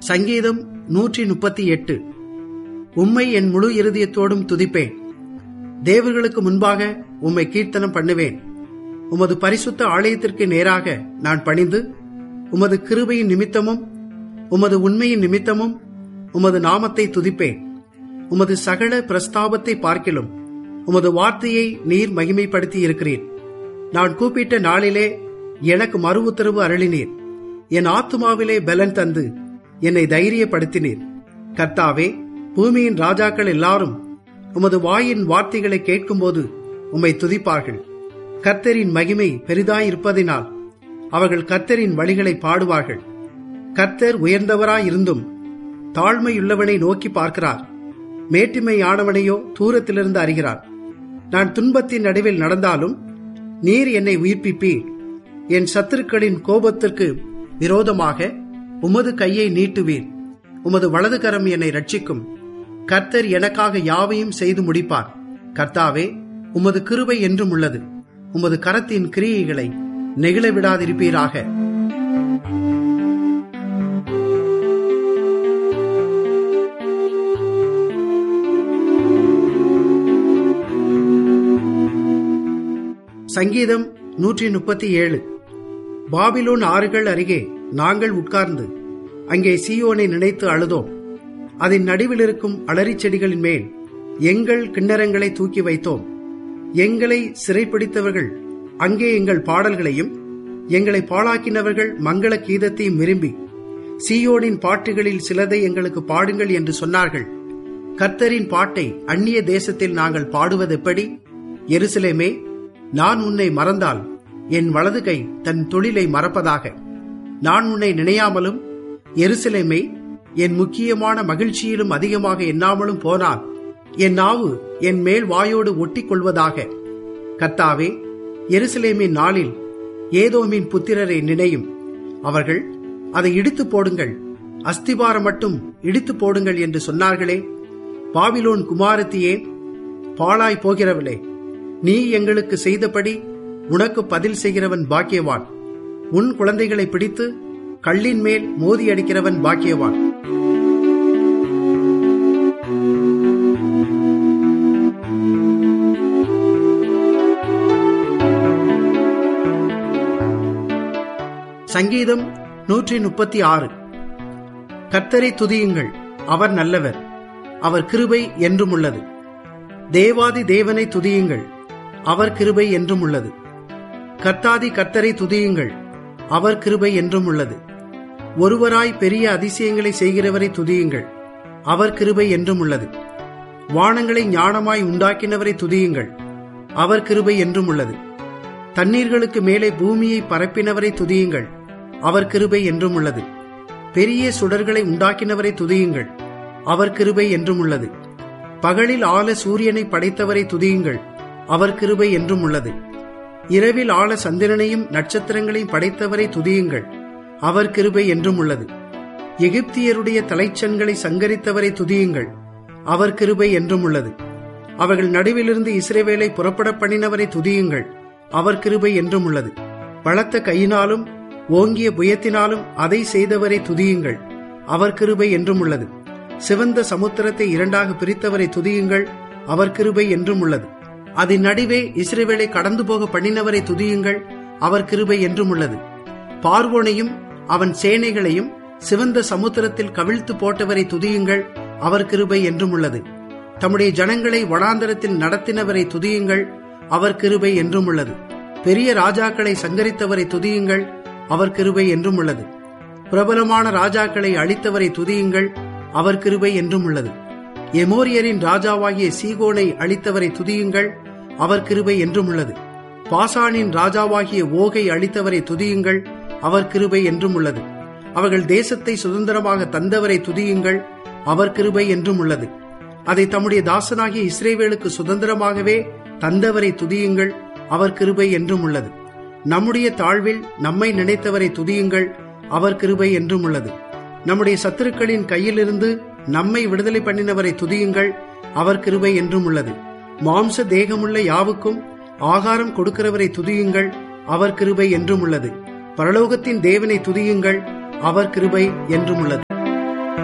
சங்கீதம் நூற்றி முப்பத்தி எட்டு உம்மை என் முழு இருதயத்தோடும் துதிப்பேன் தேவர்களுக்கு முன்பாக உம்மை கீர்த்தனம் பண்ணுவேன் உமது பரிசுத்த ஆலயத்திற்கு நேராக நான் பணிந்து உமது கிருபையின் நிமித்தமும் உமது உண்மையின் நிமித்தமும் உமது நாமத்தை துதிப்பேன் உமது சகல பிரஸ்தாபத்தை பார்க்கிலும் உமது வார்த்தையை நீர் மகிமைப்படுத்தி இருக்கிறீர் நான் கூப்பிட்ட நாளிலே எனக்கு மறு உத்தரவு அருளினீர் என் ஆத்துமாவிலே பலன் தந்து என்னை தைரியப்படுத்தினீர் கர்த்தாவே பூமியின் ராஜாக்கள் எல்லாரும் உமது வாயின் வார்த்தைகளை கேட்கும்போது உம்மை துதிப்பார்கள் கர்த்தரின் மகிமை பெரிதாயிருப்பதினால் அவர்கள் கர்த்தரின் வழிகளை பாடுவார்கள் கர்த்தர் உயர்ந்தவராயிருந்தும் தாழ்மையுள்ளவனை நோக்கி பார்க்கிறார் மேட்டிமையானவனையோ தூரத்திலிருந்து அறிகிறார் நான் துன்பத்தின் நடுவில் நடந்தாலும் நீர் என்னை உயிர்ப்பிப்பீர் என் சத்துருக்களின் கோபத்திற்கு விரோதமாக உமது கையை நீட்டுவீர் உமது வலது கரம் என்னை ரட்சிக்கும் கர்த்தர் எனக்காக யாவையும் செய்து முடிப்பார் கர்த்தாவே உமது கிருபை என்றும் உள்ளது உமது கரத்தின் கிரியைகளை நெகிழ விடாதிருப்பீராக சங்கீதம் நூற்றி முப்பத்தி ஏழு பாபிலோன் ஆறுகள் அருகே நாங்கள் உட்கார்ந்து அங்கே சீயோனை நினைத்து அழுதோம் அதன் நடுவில் இருக்கும் அலரிச் செடிகளின் மேல் எங்கள் கிண்ணறங்களை தூக்கி வைத்தோம் எங்களை சிறைப்பிடித்தவர்கள் அங்கே எங்கள் பாடல்களையும் எங்களை பாழாக்கினவர்கள் மங்கள கீதத்தையும் விரும்பி சீயோனின் பாட்டுகளில் சிலதை எங்களுக்கு பாடுங்கள் என்று சொன்னார்கள் கர்த்தரின் பாட்டை அந்நிய தேசத்தில் நாங்கள் பாடுவதெப்படி எருசலேமே நான் உன்னை மறந்தால் என் வலது கை தன் தொழிலை மறப்பதாக நான் உன்னை நினையாமலும் எருசலேமை என் முக்கியமான மகிழ்ச்சியிலும் அதிகமாக எண்ணாமலும் போனால் என் நாவு என் மேல் வாயோடு ஒட்டிக் கொள்வதாக கர்த்தாவே எருசலேமின் நாளில் ஏதோமின் புத்திரரை நினையும் அவர்கள் அதை இடித்து போடுங்கள் அஸ்திபாரம் மட்டும் இடித்து போடுங்கள் என்று சொன்னார்களே பாபிலோன் குமாரத்தியே பாழாய் போகிறவளே நீ எங்களுக்கு செய்தபடி உனக்கு பதில் செய்கிறவன் பாக்கியவான் உன் குழந்தைகளை பிடித்து கல்லின் மேல் மோதி அடிக்கிறவன் பாக்கியவான் சங்கீதம் நூற்றி முப்பத்தி ஆறு கர்த்தரை துதியுங்கள் அவர் நல்லவர் அவர் கிருபை என்றும் உள்ளது தேவாதி தேவனை துதியுங்கள் அவர் கிருபை என்றும் உள்ளது கர்த்தாதி கர்த்தரை துதியுங்கள் அவர் கிருபை என்றும் உள்ளது ஒருவராய் பெரிய அதிசயங்களை செய்கிறவரை துதியுங்கள் அவர் கிருபை என்றும் உள்ளது வானங்களை ஞானமாய் உண்டாக்கினவரை துதியுங்கள் அவர் கிருபை என்றும் உள்ளது தண்ணீர்களுக்கு மேலே பூமியை பரப்பினவரை துதியுங்கள் அவர் கிருபை என்றும் உள்ளது பெரிய சுடர்களை உண்டாக்கினவரை துதியுங்கள் அவர் கிருபை என்றும் உள்ளது பகலில் ஆல சூரியனை படைத்தவரை துதியுங்கள் அவர் கிருபை என்றும் உள்ளது இரவில் ஆள சந்திரனையும் நட்சத்திரங்களையும் படைத்தவரை துதியுங்கள் அவர் கிருபை என்றும் உள்ளது எகிப்தியருடைய தலைச்சன்களை சங்கரித்தவரை துதியுங்கள் அவர் கிருபை என்றும் உள்ளது அவர்கள் நடுவிலிருந்து இஸ்ரேவேலை புறப்பட பண்ணினவரை துதியுங்கள் அவர் கிருபை என்றும் உள்ளது பலத்த கையினாலும் ஓங்கிய புயத்தினாலும் அதை செய்தவரை துதியுங்கள் அவர் கிருபை என்றும் உள்ளது சிவந்த சமுத்திரத்தை இரண்டாக பிரித்தவரை துதியுங்கள் அவர் கிருபை என்றும் உள்ளது அதன் நடுவே இஸ்ரேவேலை கடந்து போக பண்ணினவரை துதியுங்கள் அவர் கிருபை என்றும் உள்ளது பார்வோனையும் அவன் சேனைகளையும் சிவந்த சமுத்திரத்தில் கவிழ்த்து போட்டவரை துதியுங்கள் அவர் கிருபை என்றும் உள்ளது தம்முடைய ஜனங்களை வனாந்தரத்தில் நடத்தினவரை துதியுங்கள் அவர் கிருபை என்றும் உள்ளது பெரிய ராஜாக்களை சங்கரித்தவரை துதியுங்கள் அவர் கிருபை என்றும் உள்ளது பிரபலமான ராஜாக்களை அழித்தவரை துதியுங்கள் அவர் கிருபை என்றும் உள்ளது எமோரியரின் ராஜாவாகிய சீகோனை அழித்தவரை துதியுங்கள் அவர் கிருபை என்றும் உள்ளது பாசானின் ராஜாவாகிய ஓகை அழித்தவரை துதியுங்கள் அவர் கிருபை என்றும் உள்ளது அவர்கள் தேசத்தை சுதந்திரமாக தந்தவரை துதியுங்கள் அவர் கிருபை என்றும் உள்ளது அதை தம்முடைய தாசனாகிய இஸ்ரேவேலுக்கு சுதந்திரமாகவே தந்தவரை துதியுங்கள் அவர் கிருபை என்றும் உள்ளது நம்முடைய தாழ்வில் நம்மை நினைத்தவரை துதியுங்கள் அவர் கிருபை என்றும் உள்ளது நம்முடைய சத்துருக்களின் கையிலிருந்து நம்மை விடுதலை பண்ணினவரை துதியுங்கள் அவர் கிருபை என்றும் உள்ளது மாம்ச தேகமுள்ள யாவுக்கும் ஆகாரம் கொடுக்கிறவரை துதியுங்கள் அவர் கிருபை என்றும் உள்ளது பரலோகத்தின் தேவனை துதியுங்கள் அவர் கிருபை என்றும் உள்ளது